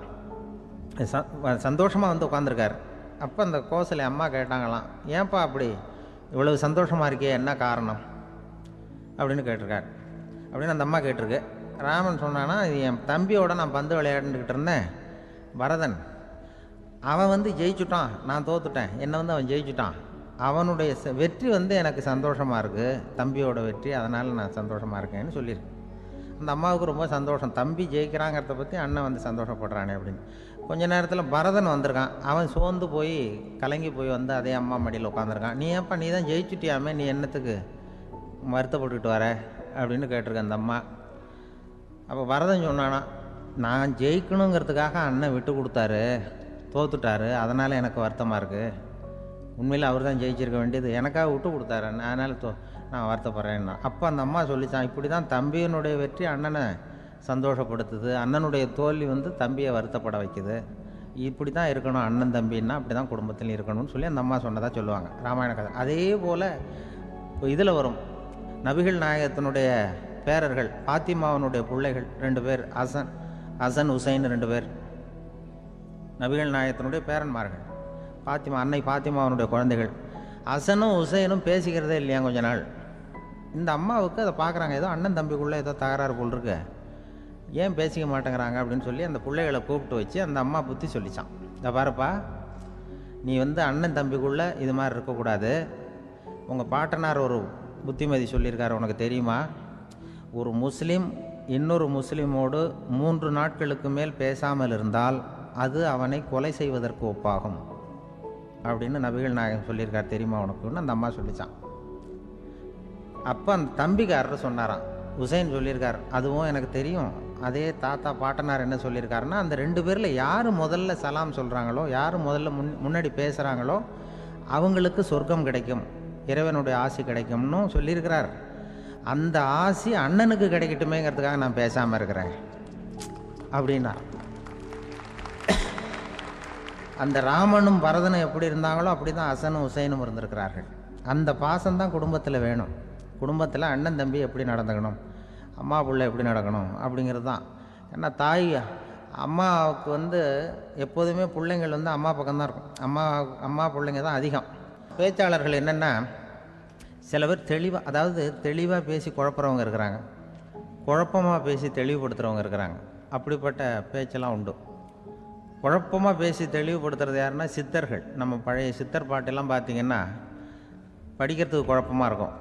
சந்தோஷமாக வந்து உட்காந்துருக்காரு அப்போ அந்த கோசலை அம்மா கேட்டாங்களாம் ஏன்ப்பா அப்படி இவ்வளவு சந்தோஷமாக இருக்கே என்ன காரணம் அப்படின்னு கேட்டிருக்காரு அப்படின்னு அந்த அம்மா கேட்டிருக்கு ராமன் சொன்னான்னா இது என் தம்பியோட நான் பந்து விளையாண்டுக்கிட்டு இருந்தேன் பரதன் அவன் வந்து ஜெயிச்சுட்டான் நான் தோத்துட்டேன் என்னை வந்து அவன் ஜெயிச்சுட்டான் அவனுடைய ச- வெற்றி வந்து எனக்கு சந்தோஷமாக இருக்குது தம்பியோட வெற்றி அதனால் நான் சந்தோஷமாக இருக்கேன்னு சொல்லியிருக்கு அந்த அம்மாவுக்கு ரொம்ப சந்தோஷம் தம்பி ஜெயிக்கிறாங்கிறத பற்றி அண்ணன் வந்து சந்தோஷப்படுறானே அப்படின்னு கொஞ்ச நேரத்தில் பரதன் வந்திருக்கான் அவன் சோர்ந்து போய் கலங்கி போய் வந்து அதே அம்மா மடியில் உட்காந்துருக்கான் நீ ஏன்ப்பா நீ தான் ஜெயிச்சுட்டியாமே நீ என்னத்துக்கு வருத்தப்பட்டுக்கிட்டு வர அப்படின்னு கேட்டிருக்க அந்த அம்மா அப்போ வரதன் சொன்னானா நான் ஜெயிக்கணுங்கிறதுக்காக அண்ணன் விட்டு கொடுத்தாரு தோத்துட்டாரு அதனால் எனக்கு வருத்தமாக இருக்குது உண்மையில் அவர் தான் ஜெயிச்சிருக்க வேண்டியது எனக்காக விட்டு கொடுத்தாரு அண்ணன் அதனால் தோ நான் வருத்தப்படுறேன்னா அப்போ அந்த அம்மா சொல்லிச்சான் இப்படி தான் தம்பியினுடைய வெற்றி அண்ணனை சந்தோஷப்படுத்துது அண்ணனுடைய தோல்வி வந்து தம்பியை வருத்தப்பட வைக்குது இப்படி தான் இருக்கணும் அண்ணன் தம்பின்னா அப்படி தான் குடும்பத்தில் இருக்கணும்னு சொல்லி அந்த அம்மா சொன்னதாக சொல்லுவாங்க ராமாயண கதை அதே போல் இப்போ இதில் வரும் நபிகள் நாயகத்தினுடைய பேரர்கள் பாத்திமாவனுடைய பிள்ளைகள் ரெண்டு பேர் அசன் அசன் உசைன் ரெண்டு பேர் நபிகள் நாயகத்தினுடைய பேரன்மார்கள் பாத்திமா அன்னை பாத்திமாவனுடைய குழந்தைகள் அசனும் உசைனும் பேசிக்கிறதே இல்லையா கொஞ்ச நாள் இந்த அம்மாவுக்கு அதை பார்க்குறாங்க ஏதோ அண்ணன் தம்பிக்குள்ளே ஏதோ தகராறு போல் இருக்கு ஏன் பேசிக்க மாட்டேங்கிறாங்க அப்படின்னு சொல்லி அந்த பிள்ளைகளை கூப்பிட்டு வச்சு அந்த அம்மா புத்தி சொல்லிச்சான் இந்த பாருப்பா நீ வந்து அண்ணன் தம்பிக்குள்ளே இது மாதிரி இருக்கக்கூடாது உங்கள் பாட்டனார் ஒரு புத்திமதி சொல்லியிருக்காரு உனக்கு தெரியுமா ஒரு முஸ்லீம் இன்னொரு முஸ்லீமோடு மூன்று நாட்களுக்கு மேல் பேசாமல் இருந்தால் அது அவனை கொலை செய்வதற்கு ஒப்பாகும் அப்படின்னு நபிகள் நாயகம் சொல்லியிருக்கார் தெரியுமா உனக்குன்னு அந்த அம்மா சொல்லிச்சான் அப்போ அந்த தம்பிக்காரர் சொன்னாராம் உசைன் சொல்லியிருக்கார் அதுவும் எனக்கு தெரியும் அதே தாத்தா பாட்டனார் என்ன சொல்லியிருக்காருன்னா அந்த ரெண்டு பேரில் யார் முதல்ல சலாம் சொல்கிறாங்களோ யார் முதல்ல முன் முன்னாடி பேசுகிறாங்களோ அவங்களுக்கு சொர்க்கம் கிடைக்கும் இறைவனுடைய ஆசி கிடைக்கும்னு சொல்லியிருக்கிறார் அந்த ஆசி அண்ணனுக்கு கிடைக்கட்டுமேங்கிறதுக்காக நான் பேசாமல் இருக்கிறேன் அப்படின்னா அந்த ராமனும் பரதனும் எப்படி இருந்தாங்களோ அப்படி தான் அசனும் உசைனும் இருந்திருக்கிறார்கள் அந்த பாசம்தான் குடும்பத்தில் வேணும் குடும்பத்தில் அண்ணன் தம்பி எப்படி நடந்துக்கணும் அம்மா பிள்ளை எப்படி நடக்கணும் அப்படிங்கிறது தான் ஏன்னா தாய் அம்மாவுக்கு வந்து எப்போதுமே பிள்ளைங்கள் வந்து அம்மா பக்கம்தான் இருக்கும் அம்மா அம்மா பிள்ளைங்க தான் அதிகம் பேச்சாளர்கள் என்னென்னா சில பேர் தெளிவாக அதாவது தெளிவாக பேசி குழப்புறவங்க இருக்கிறாங்க குழப்பமாக பேசி தெளிவுபடுத்துகிறவங்க இருக்கிறாங்க அப்படிப்பட்ட பேச்செல்லாம் உண்டு குழப்பமாக பேசி தெளிவுபடுத்துறது யாருன்னா சித்தர்கள் நம்ம பழைய சித்தர் பாட்டெல்லாம் பார்த்தீங்கன்னா படிக்கிறதுக்கு குழப்பமாக இருக்கும்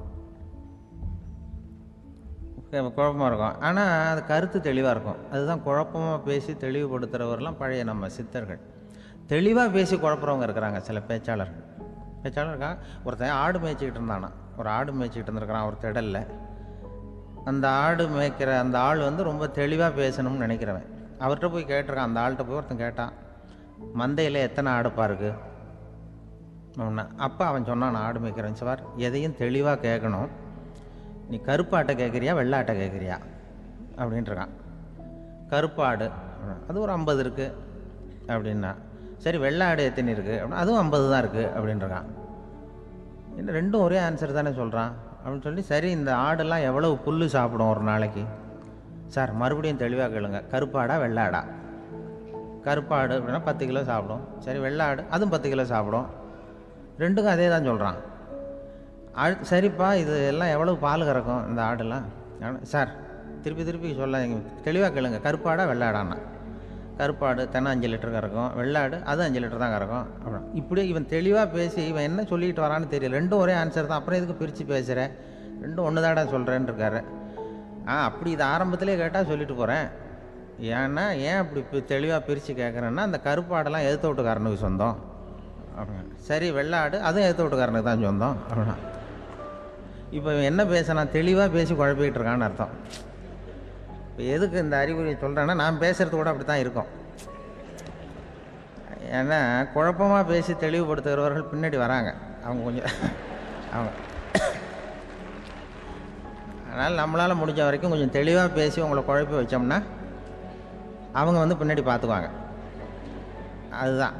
குழப்பமாக இருக்கும் ஆனால் அது கருத்து தெளிவாக இருக்கும் அதுதான் குழப்பமாக பேசி தெளிவுபடுத்துகிறவரெல்லாம் பழைய நம்ம சித்தர்கள் தெளிவாக பேசி குழப்புறவங்க இருக்கிறாங்க சில பேச்சாளர்கள் பேச்சாளர் இருக்கா ஒருத்தன் ஆடு மேய்ச்சிக்கிட்டு இருந்தானா ஒரு ஆடு மேய்ச்சிக்கிட்டு இருந்திருக்கிறான் ஒரு திடலில் அந்த ஆடு மேய்க்கிற அந்த ஆள் வந்து ரொம்ப தெளிவாக பேசணும்னு நினைக்கிறவன் அவர்கிட்ட போய் கேட்டிருக்கான் அந்த ஆள்கிட்ட போய் ஒருத்தன் கேட்டான் மந்தையில் எத்தனை ஆடுப்பா இருக்கு அப்படின்னா அப்போ அவன் சொன்னான் நான் ஆடு மேய்க்கிறேன் சார் எதையும் தெளிவாக கேட்கணும் நீ கருப்பாட்டை கேட்குறியா வெள்ளாட்டை கேட்குறியா அப்படின்ட்டுருக்கான் கருப்பாடு அது ஒரு ஐம்பது இருக்குது அப்படின்னா சரி வெள்ளாடு எத்தனை இருக்குது அப்படின்னா அதுவும் ஐம்பது தான் இருக்குது அப்படின்ட்டுருக்கான் என்ன ரெண்டும் ஒரே ஆன்சர் தானே சொல்கிறான் அப்படின்னு சொல்லி சரி இந்த ஆடெல்லாம் எவ்வளவு புல் சாப்பிடும் ஒரு நாளைக்கு சார் மறுபடியும் தெளிவாக கேளுங்க கருப்பாடா வெள்ளாடா கருப்பாடு அப்படின்னா பத்து கிலோ சாப்பிடும் சரி வெள்ளாடு அதுவும் பத்து கிலோ சாப்பிடும் ரெண்டுக்கும் அதே தான் சொல்கிறான் அழு சரிப்பா இது எல்லாம் எவ்வளவு பால் கறக்கும் இந்த ஆடெல்லாம் ஆனா, சார் திருப்பி திருப்பி சொல்ல தெளிவாக கேளுங்க கருப்பாடா வெள்ளாடான்னா கருப்பாடு தென்னை அஞ்சு லிட்டர் கறக்கும் வெள்ளாடு அது அஞ்சு லிட்டர் தான் கறக்கும் அப்புறம் இப்படி இவன் தெளிவாக பேசி இவன் என்ன சொல்லிட்டு வரான்னு தெரியல ரெண்டும் ஒரே ஆன்சர் தான் அப்புறம் எதுக்கு பிரித்து பேசுகிற ரெண்டும் ஒன்று தாடா சொல்கிறேன்னு இருக்காரு ஆ அப்படி இது ஆரம்பத்திலே கேட்டால் சொல்லிட்டு போகிறேன் ஏன்னா ஏன் அப்படி பி- தெளிவாக பிரித்து கேட்குறேன்னா அந்த கருப்பாடெல்லாம் எதிர்த்த வீட்டுக்காரனுக்கு சொந்தம் அப்படின்னா சரி வெள்ளாடு அதுவும் எதிர்த்த வீட்டுக்காரனுக்கு தான் சொந்தம் அப்படின்னா இப்போ இவன் என்ன பேசுனான் தெளிவாக பேசி குழப்பிக்கிட்டு இருக்கான்னு அர்த்தம் இப்போ எதுக்கு இந்த அறிகுறியை சொல்கிறேன்னா நான் பேசுகிறது கூட அப்படி தான் இருக்கும் ஏன்னா குழப்பமாக பேசி தெளிவுபடுத்துகிறவர்கள் பின்னாடி வராங்க அவங்க கொஞ்சம் அவங்க அதனால் நம்மளால் முடிஞ்ச வரைக்கும் கொஞ்சம் தெளிவாக பேசி உங்களை குழப்பி வச்சோம்னா அவங்க வந்து பின்னாடி பார்த்துக்குவாங்க அதுதான்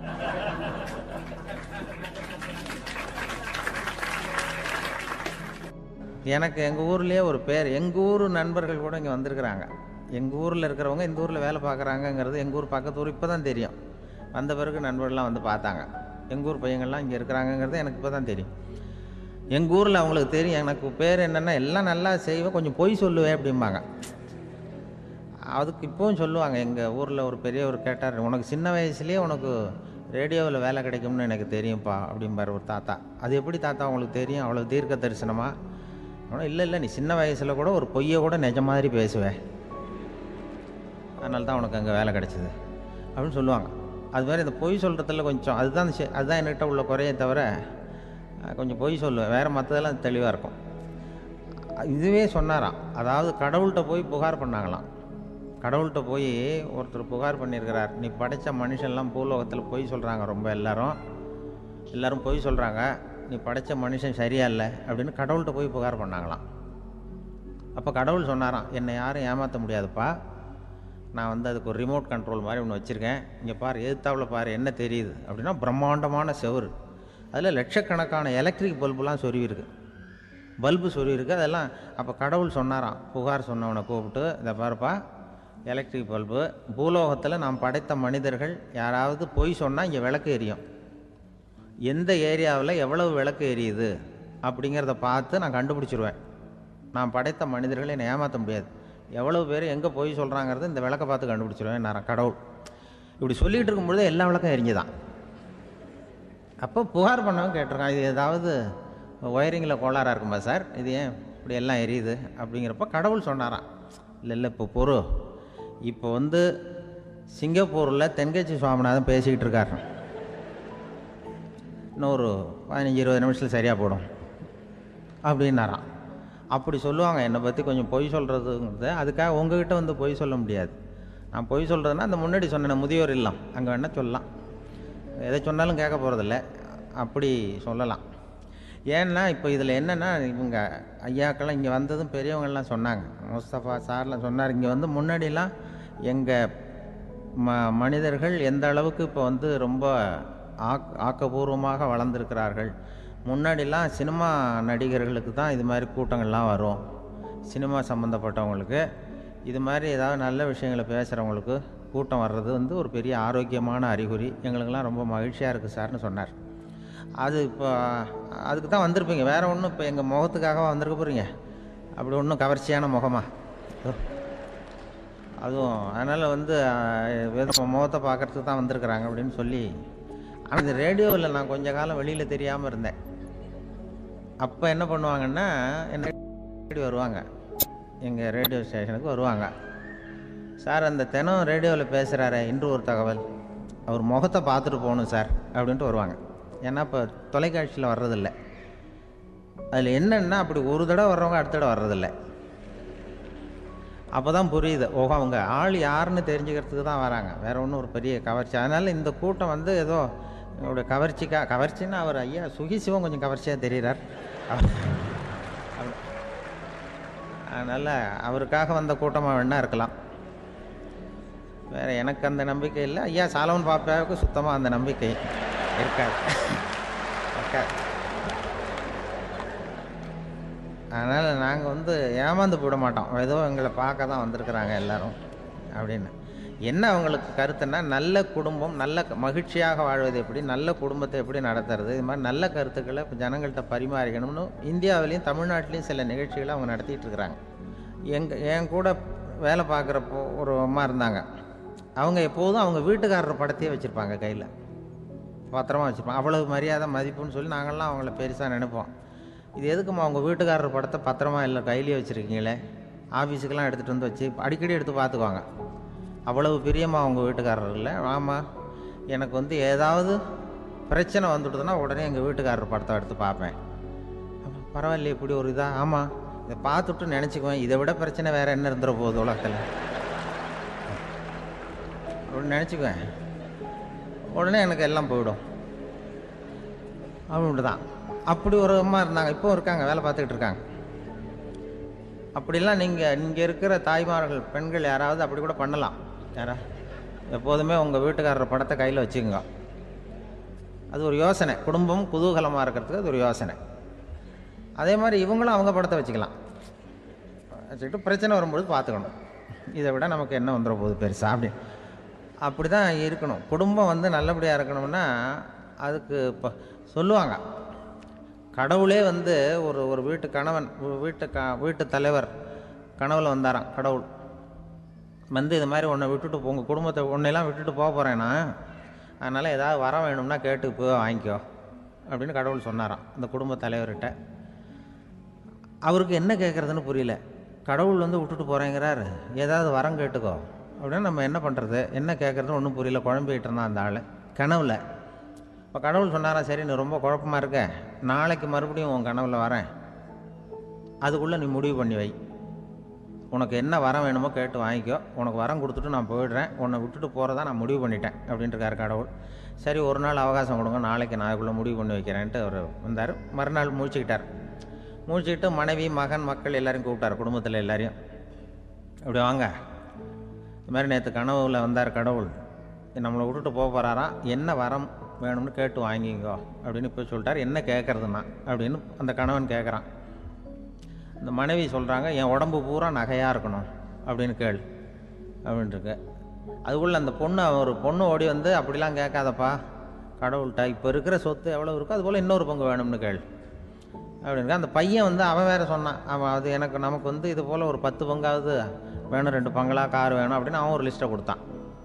எனக்கு எங்கள் ஊர்லேயே ஒரு பேர் எங்கள் ஊர் நண்பர்கள் கூட இங்கே வந்திருக்கிறாங்க எங்கள் ஊரில் இருக்கிறவங்க இந்த ஊரில் வேலை பார்க்குறாங்கங்கிறது எங்கள் ஊர் பக்கத்து ஊர் இப்போ தான் தெரியும் வந்த பிறகு நண்பர்கள்லாம் வந்து பார்த்தாங்க எங்கள் ஊர் பையங்கள்லாம் இங்கே இருக்கிறாங்கங்கிறது எனக்கு இப்போ தான் தெரியும் எங்கள் ஊரில் அவங்களுக்கு தெரியும் எனக்கு பேர் என்னென்னா எல்லாம் நல்லா செய்வேன் கொஞ்சம் பொய் சொல்லுவேன் அப்படிம்பாங்க அதுக்கு இப்போவும் சொல்லுவாங்க எங்கள் ஊரில் ஒரு பெரியவர் கேட்டார் உனக்கு சின்ன வயசுலேயே உனக்கு ரேடியோவில் வேலை கிடைக்கும்னு எனக்கு தெரியும்ப்பா அப்படிம்பார் ஒரு தாத்தா அது எப்படி தாத்தா உங்களுக்கு தெரியும் அவ்வளோ தீர்க்க தரிசனமா ஆனால் இல்லை இல்லை நீ சின்ன வயசில் கூட ஒரு பொய்யை கூட நிஜ மாதிரி பேசுவேன் அதனால தான் உனக்கு அங்கே வேலை கிடைச்சிது அப்படின்னு சொல்லுவாங்க அது மாதிரி இந்த பொய் சொல்கிறதுல கொஞ்சம் அதுதான் சி- அதுதான் என்கிட்ட உள்ள குறையே தவிர அஹ், கொஞ்சம் பொய் சொல்லுவேன் வேறு மற்றதெல்லாம் தெளிவாக இருக்கும் இதுவே சொன்னாராம் அதாவது கடவுள்கிட்ட போய் புகார் பண்ணாங்களாம் கடவுள்கிட்ட போய் ஒருத்தர் புகார் பண்ணியிருக்கிறார் நீ படைத்த மனுஷன்லாம் பூலோகத்தில் பொய் சொல்கிறாங்க ரொம்ப எல்லாரும் எல்லாரும் பொய் சொல்கிறாங்க நீ படைத்த மனுஷன் சரியா இல்லை அப்படின்னு கடவுள்கிட்ட போய் புகார் பண்ணாங்களாம் அப்போ கடவுள் சொன்னாராம் என்னை யாரும் ஏமாற்ற முடியாதுப்பா நான் வந்து அதுக்கு ஒரு ரிமோட் கண்ட்ரோல் மாதிரி ஒன்று வச்சுருக்கேன் இங்கே பாரு எதிர்த்தாப்புல பாரு என்ன தெரியுது அப்படின்னா பிரம்மாண்டமான செவுரு அதில் லட்சக்கணக்கான எலக்ட்ரிக் பல்புலாம் சொருவிருக்கு பல்பு சொருவிருக்கு அதெல்லாம் அப்போ கடவுள் சொன்னாராம் புகார் சொன்னவனை கூப்பிட்டு இதை பாருப்பா எலக்ட்ரிக் பல்பு பூலோகத்தில் நாம் படைத்த மனிதர்கள் யாராவது பொய் சொன்னால் இங்கே விளக்கு எரியும் எந்த ஏரியாவில் எவ்வளவு விளக்கு எரியுது அப்படிங்கிறத பார்த்து நான் கண்டுபிடிச்சிருவேன் நான் படைத்த மனிதர்களை என்னை ஏமாற்ற முடியாது எவ்வளவு பேர் எங்கே போய் சொல்கிறாங்கிறது இந்த விளக்கை பார்த்து கண்டுபிடிச்சிருவேன் நான் கடவுள் இப்படி சொல்லிகிட்டு இருக்கும்பொழுது எல்லா விளக்கும் எரிஞ்சுதான் அப்போ புகார் பண்ணவன் கேட்டிருக்கான் இது ஏதாவது ஒயரிங்கில் கோளாறாக இருக்குமா சார் இது ஏன் இப்படி எல்லாம் எரியுது அப்படிங்கிறப்ப கடவுள் சொன்னாராம் இல்லை இல்லை இப்போ பொறு இப்போ வந்து சிங்கப்பூரில் தென்கட்சி சுவாமிநாதன் பேசிக்கிட்டு இருக்காரு இன்னும் ஒரு பதினஞ்சு இருபது நிமிஷத்தில் சரியாக போடும் அப்படின்னாராம் அப்படி சொல்லுவாங்க என்னை பற்றி கொஞ்சம் பொய் சொல்கிறதுங்கிறது அதுக்காக உங்ககிட்ட வந்து பொய் சொல்ல முடியாது நான் பொய் சொல்கிறதுனா அந்த முன்னாடி சொன்ன முதியோர் இல்லம் அங்கே வேணால் சொல்லலாம் எதை சொன்னாலும் கேட்க போகிறதில்ல அப்படி சொல்லலாம் ஏன்னா இப்போ இதில் என்னென்னா இவங்க ஐயாக்கெல்லாம் இங்கே வந்ததும் பெரியவங்கெல்லாம் சொன்னாங்க முஸ்தபா சார்லாம் சொன்னார் இங்கே வந்து முன்னாடிலாம் எங்கள் ம மனிதர்கள் எந்த அளவுக்கு இப்போ வந்து ரொம்ப ஆக் ஆக்கபூர்வமாக வளர்ந்துருக்கிறார்கள் முன்னாடிலாம் சினிமா நடிகர்களுக்கு தான் இது மாதிரி கூட்டங்கள்லாம் வரும் சினிமா சம்மந்தப்பட்டவங்களுக்கு இது மாதிரி ஏதாவது நல்ல விஷயங்களை பேசுகிறவங்களுக்கு கூட்டம் வர்றது வந்து ஒரு பெரிய ஆரோக்கியமான அறிகுறி எங்களுக்கெல்லாம் ரொம்ப மகிழ்ச்சியாக இருக்குது சார்னு சொன்னார் அது இப்போ அதுக்கு தான் வந்திருப்பீங்க வேறு ஒன்றும் இப்போ எங்கள் முகத்துக்காக வந்திருக்க போகிறீங்க அப்படி ஒன்றும் கவர்ச்சியான முகமா ஓ. அதுவும் அதனால் வந்து அஹ், வெறும் முகத்தை பார்க்கறதுக்கு தான் வந்திருக்கிறாங்க அப்படின்னு சொல்லி ஆனால் இந்த ரேடியோவில் நான் கொஞ்ச காலம் வெளியில் தெரியாமல் இருந்தேன் அப்போ என்ன பண்ணுவாங்கன்னா என்ன தேடி வருவாங்க எங்கள் ரேடியோ ஸ்டேஷனுக்கு வருவாங்க சார் அந்த தினம் ரேடியோவில் பேசுகிறாரே இன்று ஒரு தகவல் அவர் முகத்தை பார்த்துட்டு போகணும் சார் அப்படின்ட்டு வருவாங்க ஏன்னா இப்போ தொலைக்காட்சியில் வர்றதில்ல அதில் என்னன்னா அப்படி ஒரு தடவை வர்றவங்க அடுத்த தடவை வர்றதில்ல அப்போ தான் புரியுது ஓஹோ அவங்க ஆள் யாருன்னு தெரிஞ்சுக்கிறதுக்கு தான் வராங்க வேற ஒன்றும் ஒரு பெரிய கவர்ச்சி அதனால் இந்த கூட்டம் வந்து ஏதோ ஒரு கவர்ச்சிக்கா கவர்ச்சின்னா அவர் ஐயா சுகி சிவம் கொஞ்சம் கவர்ச்சியாக தெரிகிறார் அதனால் அவருக்காக வந்த கூட்டமாக வேணா இருக்கலாம் வேற எனக்கு அந்த நம்பிக்கை இல்லை ஐயா சாலவன் பாப்பாவுக்கு சுத்தமாக அந்த நம்பிக்கை இருக்காது இருக்காது அதனால் நாங்கள் வந்து ஏமாந்து போட மாட்டோம் ஏதோ எங்களை பார்க்க தான் வந்திருக்கிறாங்க எல்லாரும் அப்படின்னு என்ன அவங்களுக்கு கருத்துன்னா நல்ல குடும்பம் நல்ல க- மகிழ்ச்சியாக வாழ்வது எப்படி நல்ல குடும்பத்தை எப்படி நடத்துறது இது மாதிரி நல்ல கருத்துக்களை இப்போ ஜனங்கள்கிட்ட பரிமாறிக்கணும்னு இந்தியாவிலையும் தமிழ்நாட்டிலையும் சில நிகழ்ச்சிகளை அவங்க நடத்திட்டு இருக்கிறாங்க எங்கள் என் கூட வேலை பார்க்குறப்போ ஒரு அம்மா இருந்தாங்க அவங்க எப்போதும் அவங்க வீட்டுக்காரர் படத்தையே வச்சுருப்பாங்க கையில் பத்திரமா வச்சுருப்பாங்க அவ்வளவு மரியாதை மதிப்புன்னு சொல்லி நாங்கள்லாம் அவங்கள பெருசாக நினைப்போம் இது எதுக்கும்மா அவங்க வீட்டுக்காரர் படத்தை பத்திரமா இல்லை கையிலேயே வச்சுருக்கீங்களே ஆஃபீஸுக்கெல்லாம் எடுத்துகிட்டு வந்து வச்சு அடிக்கடி எடுத்து பார்த்துக்குவாங்க அவ்வளவு பிரியமா அவங்க வீட்டுக்காரர் இல்லை ஆமாம் எனக்கு வந்து ஏதாவது பிரச்சனை வந்துடுதுன்னா உடனே எங்கள் வீட்டுக்காரர் படத்தை எடுத்து பார்ப்பேன் அப்ப பரவாயில்லையே இப்படி ஒரு இதா ஆமாம் இதை பார்த்துட்டு நினச்சிக்குவேன் இதை விட பிரச்சனை வேறு என்ன இருந்துட போகுது உலகத்தில் அப்படின்னு நினச்சிக்குவேன் உடனே எனக்கு எல்லாம் போயிடும் அப்படின்ட்டு தான் அப்படி ஒரு அம்மா இருந்தாங்க இப்போ இருக்காங்க வேலை பார்த்துக்கிட்டு இருக்காங்க அப்படிலாம் நீங்கள் இங்கே இருக்கிற தாய்மார்கள் பெண்கள் யாராவது அப்படி கூட பண்ணலாம் யாரா எப்போதுமே உங்கள் வீட்டுக்காரர் படத்தை கையில் வச்சுக்கோங்க அது ஒரு யோசனை குடும்பம் குதூகலமாக இருக்கிறதுக்கு அது ஒரு யோசனை அதே மாதிரி இவங்களும் அவங்க படத்தை வச்சுக்கலாம் வச்சுக்கிட்டு பிரச்சனை வரும்பொழுது பார்த்துக்கணும் இதை விட நமக்கு என்ன வந்துட போகுது பெருசா அப்படி அப்படி தான் இருக்கணும் குடும்பம் வந்து நல்லபடியாக இருக்கணும்னா அதுக்கு இப்போ சொல்லுவாங்க கடவுளே வந்து ஒரு ஒரு வீட்டு கணவன் ஒரு வீட்டு க வீட்டு தலைவர் கனவுல வந்தாராம் கடவுள் வந்து இது மாதிரி உன்னை விட்டுட்டு போ- உங்க குடும்பத்தை உன்னையெல்லாம் விட்டுட்டு போக போகிறேன் நான் அதனால் ஏதாவது வர வேணும்னா கேட்டு போய் வாங்கிக்கோ அப்படின்னு கடவுள் சொன்னாராம் அந்த குடும்ப தலைவர்கிட்ட அவருக்கு என்ன கேட்குறதுன்னு புரியல கடவுள் வந்து விட்டுட்டு போகிறேங்கிறாரு ஏதாவது வரம் கேட்டுக்கோ அப்படின்னா நம்ம என்ன பண்ணுறது என்ன கேட்குறதுன்னு ஒன்றும் புரியல குழம்பிக்கிட்டு இருந்தான் அந்த ஆள் கனவுல இப்போ கடவுள் சொன்னாரா சரி நீ ரொம்ப குழப்பமா இருக்க நாளைக்கு மறுபடியும் உன் கனவுல வரேன் அதுக்குள்ளே நீ முடிவு பண்ணி வை உனக்கு என்ன வரம் வேணுமோ கேட்டு வாங்கிக்கோ உனக்கு வரம் கொடுத்துட்டு நான் போயிடுறேன் உன்னை விட்டுட்டு போகிறதா நான் முடிவு பண்ணிட்டேன் அப்படின்ட்டு இருக்காரு கடவுள் சரி ஒரு நாள் அவகாசம் கொடுங்க நாளைக்கு நான் அதுக்குள்ளே முடிவு பண்ணி வைக்கிறேன்ட்டு அவர் வந்தார் மறுநாள் முழிச்சுக்கிட்டார் முழிச்சுக்கிட்டு மனைவி மகன் மக்கள் எல்லாரையும் கூப்பிட்டார் குடும்பத்தில் எல்லாரையும் அப்படி வாங்க இந்த மாதிரி நேற்று கனவுல வந்தார் கடவுள் நம்மளை விட்டுட்டு போக போகிறாராம் என்ன வரம் வேணும்னு கேட்டு வாங்கிக்கோ அப்படின்னு இப்போ சொல்லிட்டார் என்ன கேட்குறதுன்னா அப்படின்னு அந்த கணவன் கேட்குறான் இந்த மனைவி சொல்கிறாங்க என் உடம்பு பூரா நகையாக இருக்கணும் அப்படின்னு கேள் அப்படின்ட்டு இருக்கு அதுக்குள்ளே அந்த பொண்ணு ஒரு பொண்ணு ஓடி வந்து அப்படிலாம் கேட்காதப்பா கடவுள்கிட்ட இப்போ இருக்கிற சொத்து எவ்வளோ இருக்கோ அதுபோல் இன்னொரு பங்கு வேணும்னு கேள் அப்படின்னு அந்த பையன் வந்து அவன் வேற சொன்னான் அவன் அது எனக்கு நமக்கு வந்து இது போல் ஒரு பத்து பங்காவது வேணும் ரெண்டு பங்களா கார் வேணும் அப்படின்னு அவன் ஒரு லிஸ்ட்டை கொடுத்தான்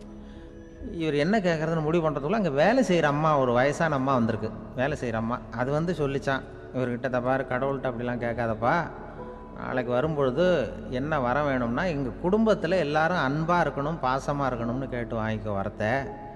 இவர் என்ன கேட்குறதுன்னு முடிவு பண்ணுறதுக்குள்ள அங்கே வேலை செய்கிற அம்மா ஒரு வயசான அம்மா வந்திருக்கு வேலை செய்கிற அம்மா அது வந்து சொல்லிச்சான் இவர்கிட்ட தப்பாரு கடவுள்கிட்ட அப்படிலாம் கேட்காதப்பா நாளைக்கு வரும்பொழுது என்ன வர வேணும்னா எங்கள் குடும்பத்தில் எல்லாரும் அன்பாக இருக்கணும் பாசமாக இருக்கணும்னு கேட்டு வாங்கிக்கோ வரத்தை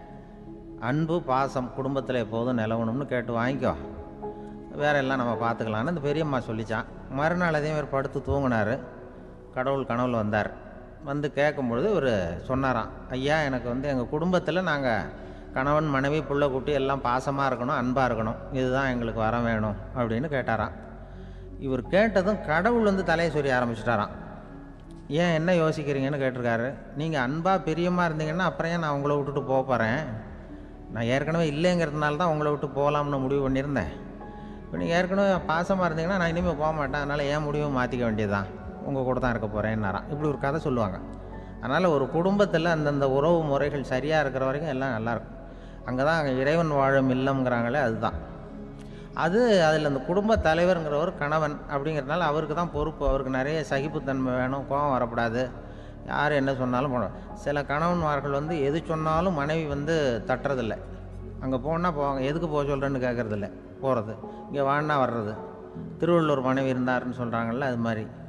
அன்பு பாசம் குடும்பத்தில் எப்போதும் நிலவணும்னு கேட்டு வாங்கிக்கோ வேற எல்லாம் நம்ம பார்த்துக்கலான்னு இந்த பெரியம்மா சொல்லிச்சான் மறுநாள் அதே மாதிரி படுத்து தூங்கினார் கடவுள் கனவுல வந்தார் வந்து கேட்கும்பொழுது இவர் சொன்னாராம் ஐயா எனக்கு வந்து எங்கள் குடும்பத்தில் நாங்கள் கணவன் மனைவி புள்ள குட்டி எல்லாம் பாசமாக இருக்கணும் அன்பாக இருக்கணும் இதுதான் எங்களுக்கு வர வேணும் அப்படின்னு கேட்டாராம் இவர் கேட்டதும் கடவுள் வந்து தலையை சொரிய ஆரம்பிச்சிட்டாராம் ஏன் என்ன யோசிக்கிறீங்கன்னு கேட்டிருக்காரு நீங்கள் அன்பாக பிரியமாக இருந்தீங்கன்னா அப்புறம் ஏன் நான் உங்களை விட்டுட்டு போக போகிறேன் நான் ஏற்கனவே இல்லைங்கிறதுனால தான் உங்களை விட்டு போகலாம்னு முடிவு பண்ணியிருந்தேன் இப்போ நீங்கள் ஏற்கனவே பாசமாக இருந்தீங்கன்னா நான் இனிமேல் போக மாட்டேன் அதனால் ஏன் முடிவும் மாற்றிக்க வேண்டியதுதான் உங்கள் கூட தான் இருக்க போகிறேன்னாராம் இப்படி ஒரு கதை சொல்லுவாங்க அதனால் ஒரு குடும்பத்தில் அந்தந்த உறவு முறைகள் சரியாக இருக்கிற வரைக்கும் எல்லாம் நல்லாயிருக்கும் அங்கே தான் இறைவன் வாழும் இல்லம்ங்கிறாங்களே அதுதான் அது அதில் அந்த குடும்ப தலைவருங்கிறவர் கணவன் அப்படிங்கிறதுனால அவருக்கு தான் பொறுப்பு அவருக்கு நிறைய சகிப்புத்தன்மை வேணும் கோபம் வரக்கூடாது யார் என்ன சொன்னாலும் போன சில கணவன்மார்கள் வந்து எது சொன்னாலும் மனைவி வந்து தட்டுறதில்ல அங்கே போனால் போவாங்க எதுக்கு போக சொல்கிறேன்னு கேட்குறதில்ல போகிறது இங்கே வான்னா வர்றது திருவள்ளூர் மனைவி இருந்தாருன்னு சொல்கிறாங்கல்ல அது மாதிரி